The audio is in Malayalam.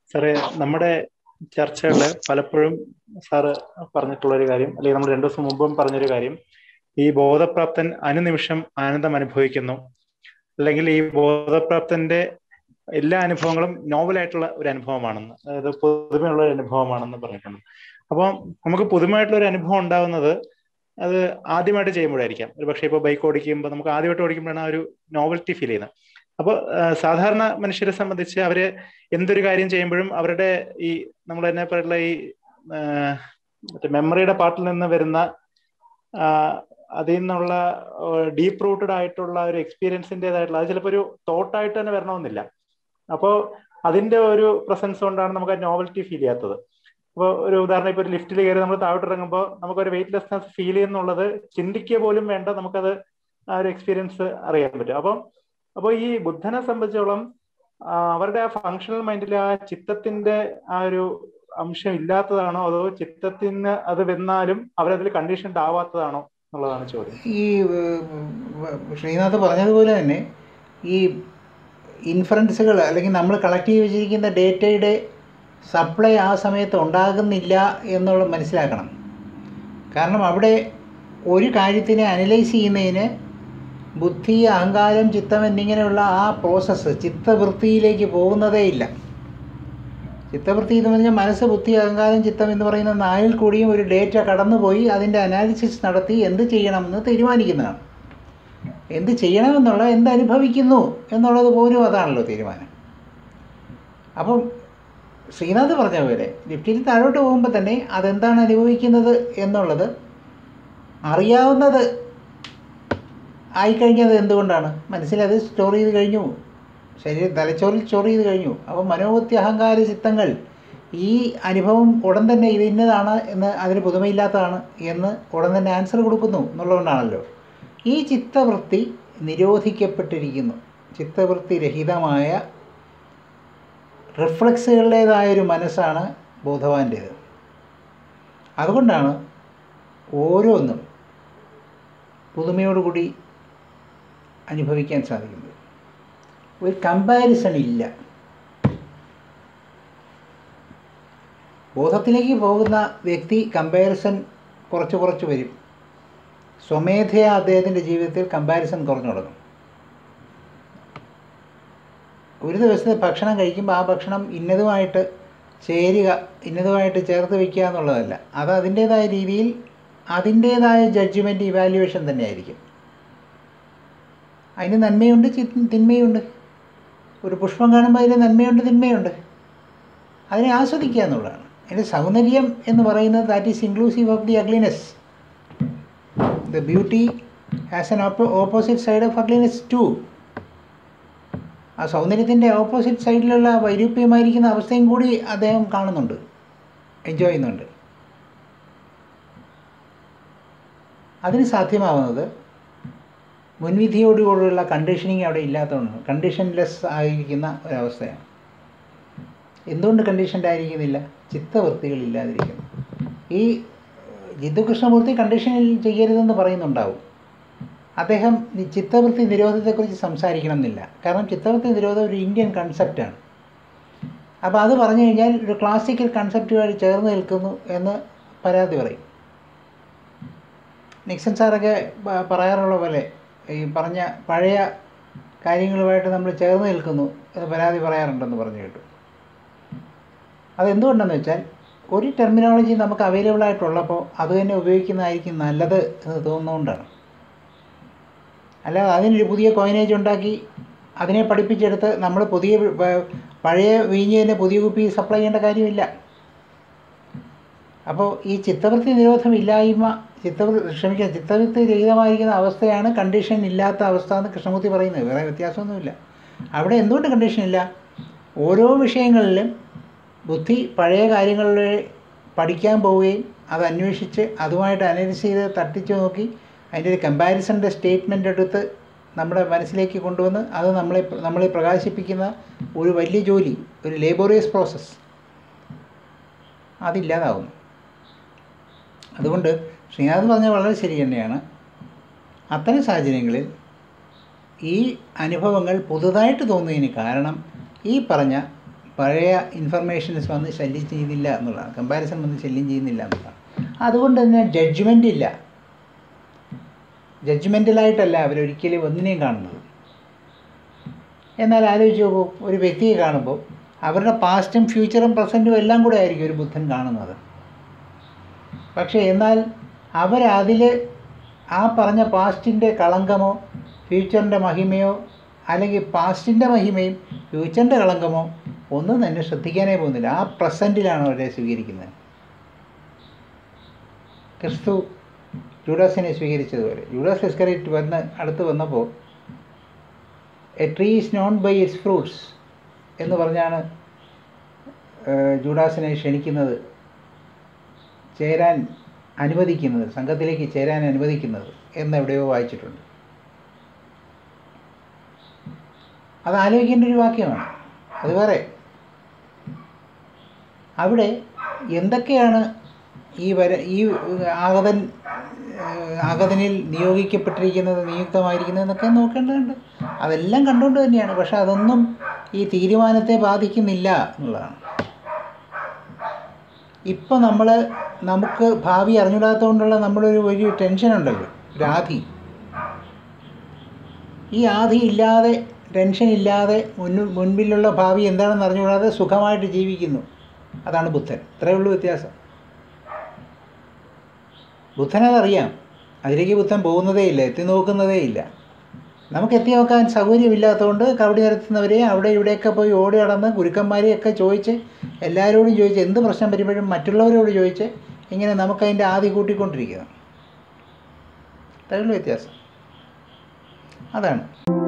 സാറേ നമ്മുടെ ചർച്ചകളിൽ പലപ്പോഴും സാറ് പറഞ്ഞിട്ടുള്ള ഒരു കാര്യം അല്ലെങ്കിൽ നമ്മൾ രണ്ടു ദിവസം മുമ്പും പറഞ്ഞൊരു കാര്യം ഈ ബോധപ്രാപ്തൻ അനുനിമിഷം ആനന്ദം അനുഭവിക്കുന്നു അല്ലെങ്കിൽ ഈ ബോധപ്രാപ്തന്റെ എല്ലാ അനുഭവങ്ങളും നോവലായിട്ടുള്ള ഒരു അനുഭവമാണെന്ന് അതായത് പുതുമയുള്ള ഒരു അനുഭവമാണെന്ന് പറഞ്ഞിട്ടുണ്ട് അപ്പോൾ നമുക്ക് പുതുമയായിട്ടുള്ള ഒരു അനുഭവം ഉണ്ടാവുന്നത് അത് ആദ്യമായിട്ട് ചെയ്യുമ്പോഴായിരിക്കാം ഒരു പക്ഷേ ഇപ്പോൾ ബൈക്ക് ഓടിക്കുമ്പോൾ നമുക്ക് ആദ്യമായിട്ട് ഓടിക്കുമ്പോഴാണ് ആ ഒരു നോവൽറ്റി ഫീൽ ചെയ്യുന്നത് അപ്പോൾ സാധാരണ മനുഷ്യരെ സംബന്ധിച്ച് അവര് എന്തൊരു കാര്യം ചെയ്യുമ്പോഴും അവരുടെ ഈ നമ്മൾ തന്നെ പറയുന്ന ഈ മറ്റേ മെമ്മറിയുടെ പാർട്ടിൽ നിന്ന് വരുന്ന അതിൽ നിന്നുള്ള ഡീപ്പ് റൂട്ടഡ് ആയിട്ടുള്ള ഒരു എക്സ്പീരിയൻസിൻ്റെതായിട്ടുള്ള അത് ചിലപ്പോൾ ഒരു തോട്ടായിട്ട് തന്നെ വരണമെന്നില്ല അപ്പോൾ അതിന്റെ ഒരു പ്രസൻസ് കൊണ്ടാണ് നമുക്ക് ആ നോവൽറ്റി ഫീൽ ചെയ്യാത്തത് അപ്പോൾ ഒരു ഉദാഹരണം ഇപ്പോൾ ഒരു ലിഫ്റ്റിൽ കയറി നമ്മൾ താഴോട്ട് ഇറങ്ങുമ്പോൾ നമുക്കൊരു വെയിറ്റ്ലെസ്നെസ് ഫീൽ ചെയ്യുന്നുള്ളത് ചിന്തിക്കുക പോലും വേണ്ട നമുക്കത് ആ ഒരു എക്സ്പീരിയൻസ് അറിയാൻ പറ്റും അപ്പം അപ്പോൾ ഈ ബുദ്ധനെ സംബന്ധിച്ചോളം അവരുടെ ആ ഫങ്ഷണൽ മൈൻഡിൽ ആ ചിത്തത്തിന്റെ ആ ഒരു അംശം ഇല്ലാത്തതാണോ അതോ ചിത്തത്തിന് അത് വന്നാലും അവരതിൽ കണ്ടീഷൻഡ് ആവാത്തതാണോ എന്നുള്ളതാണ് ചോദ്യം ഈ ശ്രീനാഥ് പറഞ്ഞതുപോലെ തന്നെ ഈ ഇൻഫറൻസുകൾ അല്ലെങ്കിൽ നമ്മൾ കളക്ട് ചെയ്ത് വെച്ചിരിക്കുന്ന ഡേറ്റയുടെ സപ്ലൈ ആ സമയത്ത് ഉണ്ടാകുന്നില്ല എന്നുള്ളത് മനസ്സിലാക്കണം കാരണം അവിടെ ഒരു കാര്യത്തിനെ അനലൈസ് ചെയ്യുന്നതിന് ബുദ്ധി അഹങ്കാരം ചിത്തം എന്നിങ്ങനെയുള്ള ആ പ്രോസസ്സ് ചിത്തവൃത്തിയിലേക്ക് പോകുന്നതേ ഇല്ല ചിത്തവൃത്തി എന്ന് പറഞ്ഞാൽ മനസ്സ് ബുദ്ധി അഹങ്കാരം ചിത്തം എന്ന് പറയുന്ന നാലിൽ കൂടിയും ഒരു ഡേറ്റ കടന്നുപോയി അതിൻ്റെ അനാലിസിസ് നടത്തി എന്ത് ചെയ്യണമെന്ന് തീരുമാനിക്കുന്നതാണ് എന്ത് ചെയ്യണമെന്നുള്ള എന്ത് അനുഭവിക്കുന്നു എന്നുള്ളത് പോലും അതാണല്ലോ തീരുമാനം അപ്പം ശ്രീനാഥ് പറഞ്ഞ പോലെ ലിഫ്റ്റിൽ താഴോട്ട് പോകുമ്പോൾ തന്നെ അതെന്താണ് അനുഭവിക്കുന്നത് എന്നുള്ളത് അറിയാവുന്നത് ആയിക്കഴിഞ്ഞത് എന്തുകൊണ്ടാണ് മനസ്സിലത് സ്റ്റോർ ചെയ്ത് കഴിഞ്ഞു ശരീര തലച്ചോറിൽ സ്റ്റോർ ചെയ്ത് കഴിഞ്ഞു അപ്പം മനോബുദ്ധി അഹങ്കാര ചിത്തങ്ങൾ ഈ അനുഭവം ഉടൻ തന്നെ ഇത് ഇന്നതാണ് എന്ന് അതിന് പുതുമയില്ലാത്തതാണ് എന്ന് ഉടൻ തന്നെ ആൻസർ കൊടുക്കുന്നു എന്നുള്ളതുകൊണ്ടാണല്ലോ ഈ ചിത്തവൃത്തി നിരോധിക്കപ്പെട്ടിരിക്കുന്നു ചിത്തവൃത്തി രഹിതമായ റിഫ്ലക്സുകളുടേതായൊരു മനസ്സാണ് ബോധവാൻ്റേത് അതുകൊണ്ടാണ് ഓരോന്നും പുതുമയോടുകൂടി അനുഭവിക്കാൻ സാധിക്കുന്നത് ഒരു കമ്പാരിസൺ ഇല്ല ബോധത്തിലേക്ക് പോകുന്ന വ്യക്തി കമ്പാരിസൺ കുറച്ച് കുറച്ച് വരും സ്വമേധയാ അദ്ദേഹത്തിൻ്റെ ജീവിതത്തിൽ കമ്പാരിസൺ കുറഞ്ഞു തുടങ്ങും ഒരു ദിവസത്തെ ഭക്ഷണം കഴിക്കുമ്പോൾ ആ ഭക്ഷണം ഇന്നതുമായിട്ട് ചേരുക ഇന്നതുമായിട്ട് ചേർത്ത് വയ്ക്കുക എന്നുള്ളതല്ല അത് അതിൻ്റേതായ രീതിയിൽ അതിൻ്റേതായ ജഡ്ജ്മെൻറ്റ് ഇവാലുവേഷൻ തന്നെയായിരിക്കും അതിന് നന്മയുണ്ട് തിന്മയുണ്ട് ഒരു പുഷ്പം കാണുമ്പോൾ അതിന് നന്മയുണ്ട് തിന്മയുണ്ട് അതിനെ ആസ്വദിക്കുക എന്നുള്ളതാണ് അതിൻ്റെ സൗന്ദര്യം എന്ന് പറയുന്നത് that is inclusive of the ugliness the beauty has an oppo opposite side of ugliness to ആ സൗന്ദര്യത്തിൻ്റെ ഓപ്പോസിറ്റ് സൈഡിലുള്ള വൈരൂപ്യമായിരിക്കുന്ന അവസ്ഥയും കൂടി അദ്ദേഹം കാണുന്നുണ്ട് എൻജോയ് ചെയ്യുന്നുണ്ട് അതിന് സാധ്യമാവുന്നത് മുൻവിധിയോടുകൂടിയുള്ള കണ്ടീഷനിങ് അവിടെ ഇല്ലാത്തതുകൊണ്ടാണ് കണ്ടീഷൻലെസ് ആയിരിക്കുന്ന ഒരവസ്ഥയാണ് എന്തുകൊണ്ട് കണ്ടീഷൻഡ് ആയിരിക്കുന്നില്ല ചിത്തവൃത്തികൾ ഇല്ലാതിരിക്കുന്നു ഈ ജിത്തു കൃഷ്ണമൂർത്തി കണ്ടീഷനിൽ ചെയ്യരുതെന്ന് പറയുന്നുണ്ടാവും അദ്ദേഹം ചിത്തവൃത്തി നിരോധത്തെക്കുറിച്ച് സംസാരിക്കണം എന്നില്ല കാരണം ചിത്തവൃത്തി നിരോധം ഒരു ഇന്ത്യൻ കൺസെപ്റ്റാണ് അപ്പോൾ അത് പറഞ്ഞു കഴിഞ്ഞാൽ ഒരു ക്ലാസിക്കൽ കൺസെപ്റ്റുമായി ചേർന്ന് നിൽക്കുന്നു എന്ന് പരാതി പറയും നിക്സൺ സാറൊക്കെ പറയാറുള്ള പോലെ ഈ പറഞ്ഞ പഴയ കാര്യങ്ങളുമായിട്ട് നമ്മൾ ചേർന്ന് നിൽക്കുന്നു എന്ന് പരാതി പറയാറുണ്ടെന്ന് പറഞ്ഞു കേട്ടു അതെന്തുകൊണ്ടെന്ന് വെച്ചാൽ ഒരു ടെർമിനോളജി നമുക്ക് അവൈലബിൾ ആയിട്ടുള്ളപ്പോൾ അത് തന്നെ ഉപയോഗിക്കുന്നതായിരിക്കും നല്ലത് എന്ന് തോന്നുന്നതുകൊണ്ടാണ് അല്ലാതെ അതിനൊരു പുതിയ കോയിനേജ് ഉണ്ടാക്കി അതിനെ പഠിപ്പിച്ചെടുത്ത് നമ്മൾ പുതിയ പഴയ വീഞ്ഞിനെ പുതിയ കുപ്പി സപ്ലൈ ചെയ്യേണ്ട കാര്യമില്ല അപ്പോൾ ഈ ചിത്തവൃത്തി നിരോധം ഇല്ലായ്മ ചിത്തവൃത്തി ക്ഷമിക്കുക ചിത്തവൃത്തി രഹിതമായിരിക്കുന്ന അവസ്ഥയാണ് കണ്ടീഷൻ ഇല്ലാത്ത അവസ്ഥ എന്ന് കൃഷ്ണമൂർത്തി പറയുന്നത് വേറെ വ്യത്യാസമൊന്നുമില്ല അവിടെ എന്തുകൊണ്ട് കണ്ടീഷൻ ഇല്ല ഓരോ വിഷയങ്ങളിലും ബുദ്ധി പഴയ കാര്യങ്ങളിൽ പഠിക്കാൻ പോവുകയും അത് അന്വേഷിച്ച് അതുമായിട്ട് അനലൈസ് ചെയ്ത് തട്ടിച്ചു നോക്കി അതിൻ്റെ ഒരു കമ്പാരിസണിൻ്റെ സ്റ്റേറ്റ്മെൻ്റ് എടുത്ത് നമ്മുടെ മനസ്സിലേക്ക് കൊണ്ടുവന്ന് അത് നമ്മളെ നമ്മളെ പ്രകാശിപ്പിക്കുന്ന ഒരു വലിയ ജോലി ഒരു ലേബോറിയസ് പ്രോസസ്സ് അതില്ലാതാവുന്നു അതുകൊണ്ട് ശ്രീനാഥ് പറഞ്ഞത് വളരെ ശരി തന്നെയാണ് അത്തരം സാഹചര്യങ്ങളിൽ ഈ അനുഭവങ്ങൾ പുതുതായിട്ട് തോന്നുന്നതിന് കാരണം ഈ പറഞ്ഞ പഴയ ഇൻഫർമേഷൻസ് വന്ന് ശല്യം ചെയ്യുന്നില്ല എന്നുള്ളതാണ് കമ്പാരിസൺ വന്ന് ശല്യം ചെയ്യുന്നില്ല എന്നുള്ളതാണ് അതുകൊണ്ട് തന്നെ ജഡ്ജ്മെൻ്റ് ഇല്ല ജഡ്ജ്മെൻ്റലായിട്ടല്ല അവരൊരിക്കലും ഒന്നിനെയും കാണുന്നത് എന്നാൽ ആലോചിച്ച് നോക്കൂ ഒരു വ്യക്തിയെ കാണുമ്പോൾ അവരുടെ പാസ്റ്റും ഫ്യൂച്ചറും പ്രസൻറ്റും എല്ലാം കൂടെ ആയിരിക്കും ഒരു ബുദ്ധൻ കാണുന്നത് പക്ഷേ എന്നാൽ അവരതിൽ ആ പറഞ്ഞ പാസ്റ്റിൻ്റെ കളങ്കമോ ഫ്യൂച്ചറിൻ്റെ മഹിമയോ അല്ലെങ്കിൽ പാസ്റ്റിൻ്റെ മഹിമയും ഫ്യൂച്ചറിൻ്റെ കളങ്കമോ ഒന്നും തന്നെ ശ്രദ്ധിക്കാനേ പോകുന്നില്ല ആ പ്രസൻറ്റിലാണ് അവരെ സ്വീകരിക്കുന്നത് ക്രിസ്തു ജൂഡാസിനെ സ്വീകരിച്ചതുപോലെ ജൂഡാസ് എസ്കറേറ്റ് വന്ന് അടുത്ത് വന്നപ്പോൾ a tree is known by its fruits എന്ന് പറഞ്ഞാണ് ഏഹ്, ജൂഡാസിനെ ക്ഷണിക്കുന്നത് ചേരാൻ അനുവദിക്കുന്നത് സംഘത്തിലേക്ക് ചേരാൻ അനുവദിക്കുന്നത് എന്നെവിടെയോ വായിച്ചിട്ടുണ്ട് അത് ആലോചിക്കേണ്ട ഒരു വാക്യമാണ് അത് വേറെ അവിടെ എന്തൊക്കെയാണ് ഈ വര ഈ ആഗതൻ ഏഹ്, ആഗതനിൽ നിയോഗിക്കപ്പെട്ടിരിക്കുന്നത് നിയുക്തമായിരിക്കുന്നത് എന്നൊക്കെ നോക്കേണ്ടതുണ്ട് അതെല്ലാം കണ്ടുകൊണ്ട് തന്നെയാണ് പക്ഷെ അതൊന്നും ഈ തീരുമാനത്തെ ബാധിക്കുന്നില്ല എന്നുള്ളതാണ് ഇപ്പം നമ്മൾ നമുക്ക് ഭാവി അറിഞ്ഞിടാത്തതുകൊണ്ടുള്ള നമ്മളൊരു ഒരു ടെൻഷൻ ഉണ്ടല്ലോ ഒരു ആധി ഈ ആധി ഇല്ലാതെ ടെൻഷൻ ഇല്ലാതെ മുന്നിൽ മുൻപിലുള്ള ഭാവി എന്താണെന്ന് അറിഞ്ഞുകൂടാതെ സുഖമായിട്ട് ജീവിക്കുന്നു അതാണ് ബുദ്ധൻ ഇത്രയേ ഉള്ളൂ വ്യത്യാസം ബുദ്ധനതറിയാം അതിലേക്ക് ബുദ്ധൻ പോകുന്നതേ ഇല്ല എത്തി നോക്കുന്നതേ ഇല്ല നമുക്ക് എത്തി നോക്കാൻ സൗകര്യമില്ലാത്തതുകൊണ്ട് കബഡി നടത്തുന്നവരെ അവിടെ ഇവിടെയൊക്കെ പോയി ഓടി നടന്ന് ഗുരുക്കന്മാരെയൊക്കെ ചോദിച്ച് എല്ലാവരോടും ചോദിച്ച് എന്ത് പ്രശ്നം വരുമ്പോഴും മറ്റുള്ളവരോട് ചോദിച്ച് ഇങ്ങനെ നമുക്കതിൻ്റെ ആദി കൂട്ടിക്കൊണ്ടിരിക്കുന്നു അത്രയേ ഉള്ളൂ വ്യത്യാസം അതാണ്